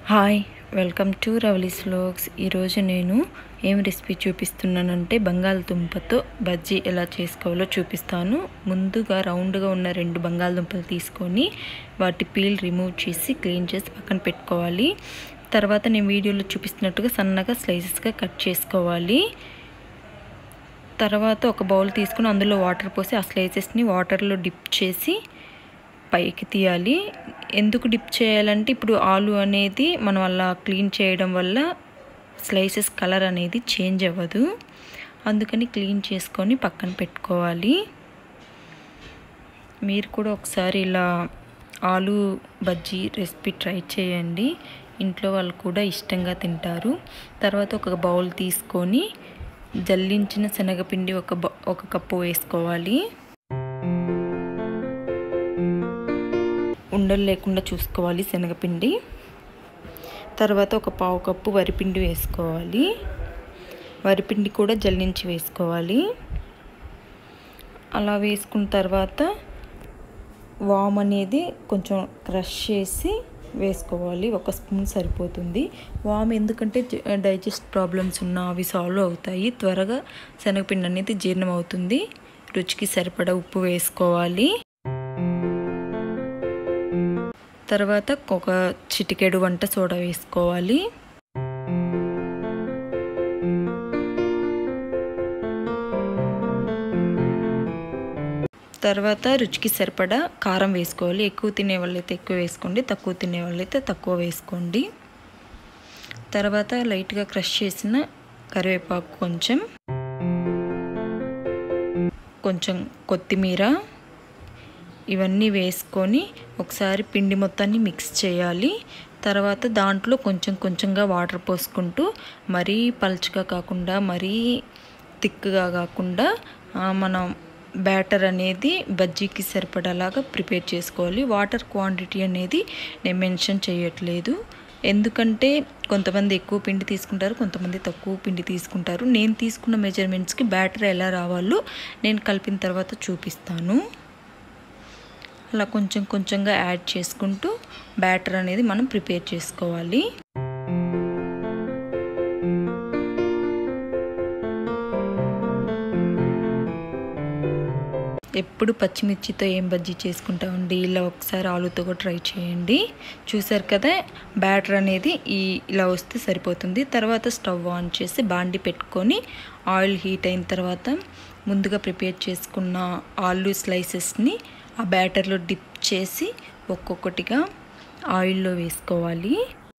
hi welcome to Ravali's vlogs ఈరోజు నేను ఏం రెసిపీ చూపిస్తున్నానంటే బంగాళదుంపతో బజ్జీ ఎలా చేసుకోవాలో చూపిస్తాను ముందుగా రౌండ్గా ఉన్న రెండు బంగాళదుంపలు తీసుకొని వాటి పీల్ రిమూవ్ చేసి క్లీన్ చేసి పక్కన పెట్టుకోవాలి తర్వాత నేను వీడియోలో చూపిస్తున్నట్టుగా సన్నగా స్లైసెస్గా కట్ చేసుకోవాలి తర్వాత ఒక బౌల్ తీసుకుని అందులో వాటర్ పోసి ఆ స్లైసెస్ని వాటర్లో డిప్ చేసి పైకి తీయాలి ఎందుకు డిప్ చేయాలంటే ఇప్పుడు ఆలు అనేది మనం అలా క్లీన్ చేయడం వల్ల స్లైసెస్ కలర్ అనేది చేంజ్ అవ్వదు అందుకని క్లీన్ చేసుకొని పక్కన పెట్టుకోవాలి మీరు కూడా ఒకసారి ఇలా ఆలు బజ్జీ రెసిపీ ట్రై చేయండి ఇంట్లో వాళ్ళు కూడా ఇష్టంగా తింటారు తర్వాత ఒక బౌల్ తీసుకొని జల్లించిన శనగపిండి ఒక ఒక కప్పు వేసుకోవాలి ఉండలు లేకుండా చూసుకోవాలి శనగపిండి తర్వాత ఒక పావు కప్పు వరిపిండి వేసుకోవాలి వరిపిండి కూడా జల్లించి వేసుకోవాలి అలా వేసుకున్న తర్వాత వామ్ అనేది కొంచెం క్రష్ చేసి వేసుకోవాలి ఒక స్పూన్ సరిపోతుంది వామ్ ఎందుకంటే డైజెస్ట్ ప్రాబ్లమ్స్ ఉన్న అవి సాల్వ్ అవుతాయి త్వరగా శనగపిండి అనేది జీర్ణం అవుతుంది రుచికి సరిపడా ఉప్పు వేసుకోవాలి తర్వాత ఒక చిటికెడు వంట సోడా వేసుకోవాలి తర్వాత రుచికి సరిపడా కారం వేసుకోవాలి ఎక్కువ తినే వాళ్ళైతే ఎక్కువ వేసుకోండి తక్కువ తినే వాళ్ళైతే తక్కువ వేసుకోండి తర్వాత లైట్గా క్రష్ చేసిన కరివేపాకు కొంచెం కొంచెం కొత్తిమీర ఇవన్నీ వేసుకొని ఒకసారి పిండి మొత్తాన్ని మిక్స్ చేయాలి తర్వాత దాంట్లో కొంచెం కొంచెంగా వాటర్ పోసుకుంటూ మరీ పలుచగా కాకుండా మరీ థిక్గా కాకుండా మనం బ్యాటర్ అనేది బజ్జీకి సరిపడేలాగా ప్రిపేర్ చేసుకోవాలి వాటర్ క్వాంటిటీ అనేది నేను మెన్షన్ చేయట్లేదు ఎందుకంటే కొంతమంది ఎక్కువ పిండి తీసుకుంటారు కొంతమంది తక్కువ పిండి తీసుకుంటారు నేను తీసుకున్న మెజర్మెంట్స్కి బ్యాటర్ ఎలా రావాలో నేను కలిపిన తర్వాత చూపిస్తాను అలా కొంచెం కొంచెంగా యాడ్ చేసుకుంటూ బ్యాటర్ అనేది మనం ప్రిపేర్ చేసుకోవాలి ఎప్పుడు పచ్చిమిర్చితో ఏం బజ్జీ చేసుకుంటామండి ఇలా ఒకసారి ఆలుతో కూడా ట్రై చేయండి చూసారు కదా బ్యాటర్ అనేది ఈ ఇలా వస్తే సరిపోతుంది తర్వాత స్టవ్ ఆన్ చేసి బాండి పెట్టుకొని ఆయిల్ హీట్ అయిన తర్వాత ముందుగా ప్రిపేర్ చేసుకున్న ఆలు స్లైసెస్ని ఆ బ్యాటర్లో డిప్ చేసి ఒక్కొక్కటిగా ఆయిల్లో వేసుకోవాలి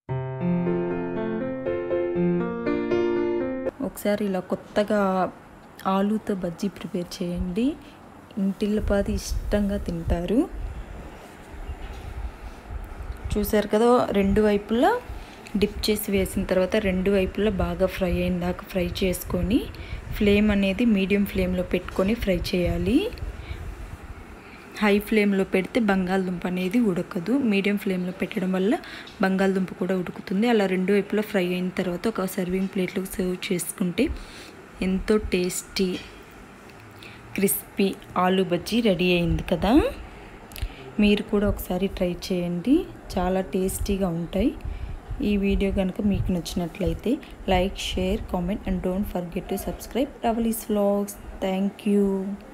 ఒకసారి ఇలా కొత్తగా ఆలుతో బజ్జీ ప్రిపేర్ చేయండి ఇంటిల్లపాది ఇష్టంగా తింటారు చూసారు కదా రెండు వైపులా డిప్ చేసి వేసిన తర్వాత రెండు వైపులా బాగా ఫ్రై అయిన దాకా ఫ్రై చేసుకొని ఫ్లేమ్ అనేది మీడియం ఫ్లేమ్లో పెట్టుకొని ఫ్రై చేయాలి హై ఫ్లేమ్లో పెడితే బంగాళదుంప అనేది ఉడకదు మీడియం ఫ్లేమ్లో పెట్టడం వల్ల బంగాళదుంప కూడా ఉడుకుతుంది అలా రెండు వైపులా ఫ్రై అయిన తర్వాత ఒక సర్వింగ్ ప్లేట్లోకి సర్వ్ చేసుకుంటే ఎంతో టేస్టీ క్రిస్పీ ఆలు బజ్జీ రెడీ అయింది కదా మీరు కూడా ఒకసారి ట్రై చేయండి చాలా టేస్టీగా ఉంటాయి ఈ వీడియో కనుక మీకు నచ్చినట్లయితే like share comment and don't forget to subscribe Ravali's vlogs thank you